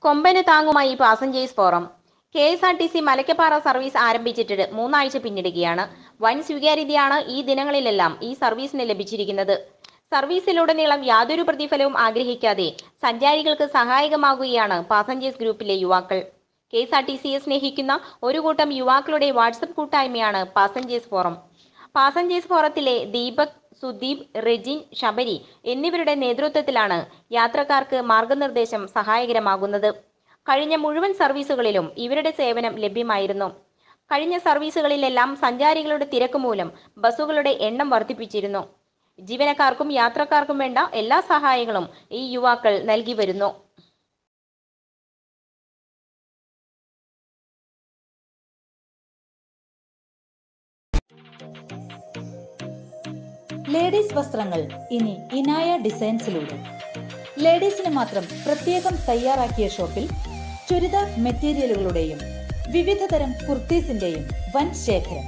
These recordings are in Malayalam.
കൊമ്പന് താങ്ങുമായി passengers forum K S R T C Malakkappara service ആരംഭിച്ചിട്ട് മൂന്നാഴ്ച പിന്നിടുകയാണ് വൻ സ്വീകാര്യതയാണ് ഈ ദിനങ്ങളിലെല്ലാം ഈ സർവീസിന് ലഭിച്ചിരിക്കുന്നത് സർവീസിലുടനീളം യാതൊരു പ്രതിഫലവും ആഗ്രഹിക്കാതെ സഞ്ചാരികൾക്ക് സഹായകമാകുകയാണ് പാസഞ്ചേഴ്സ് ഗ്രൂപ്പിലെ യുവാക്കൾ കെ എസ് ആർ ടി സിയെ സ്നേഹിക്കുന്ന ഒരു കൂട്ടം യുവാക്കളുടെ വാട്സപ്പ് കൂട്ടായ്മയാണ് പാസഞ്ചേഴ്സ് ഫോറം പാസഞ്ചേഴ്സ് ഫോറത്തിലെ ദീപക് സുദീപ് റെജിൻ ശബരി എന്നിവരുടെ നേതൃത്വത്തിലാണ് യാത്രക്കാർക്ക് മാർഗനിർദ്ദേശം സഹായകരമാകുന്നത് കഴിഞ്ഞ മുഴുവൻ സർവീസുകളിലും ഇവരുടെ സേവനം ലഭ്യമായിരുന്നു കഴിഞ്ഞ സർവീസുകളിലെല്ലാം സഞ്ചാരികളുടെ തിരക്ക് മൂലം ബസ്സുകളുടെ എണ്ണം വർദ്ധിപ്പിച്ചിരുന്നു ജീവനക്കാർക്കും യാത്രക്കാർക്കും വേണ്ട എല്ലാ സഹായങ്ങളും ഈ യുവാക്കൾ നൽകി വരുന്നു ലേഡീസ് വസ്ത്രങ്ങൾ ഇനി ഇനായ ഡിസൈൻസിലൂടെ ലേഡീസിന് മാത്രം പ്രത്യേകം തയ്യാറാക്കിയ ഷോപ്പിൽ ചുരിദാർ മെറ്റീരിയലുകളുടെയും വിവിധ തരം കുർത്തീസിന്റെയും വൻ ശേഖരം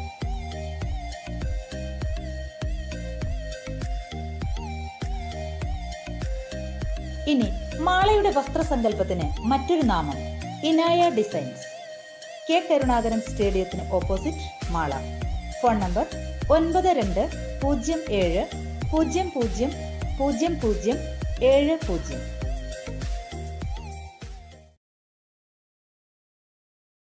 ഇനി മാളയുടെ വസ്ത്രസങ്കല്പത്തിന് മറ്റൊരു നാമം ഇനായ ഡിസൈൻസ് കെ കരുണാകരൻ സ്റ്റേഡിയത്തിന് ഓപ്പോസിറ്റ് മാള ഫോൺ നമ്പർ ഒൻപത് രണ്ട് പൂജ്യം ഏഴ് പൂജ്യം പൂജ്യം പൂജ്യം പൂജ്യം ഏഴ് പൂജ്യം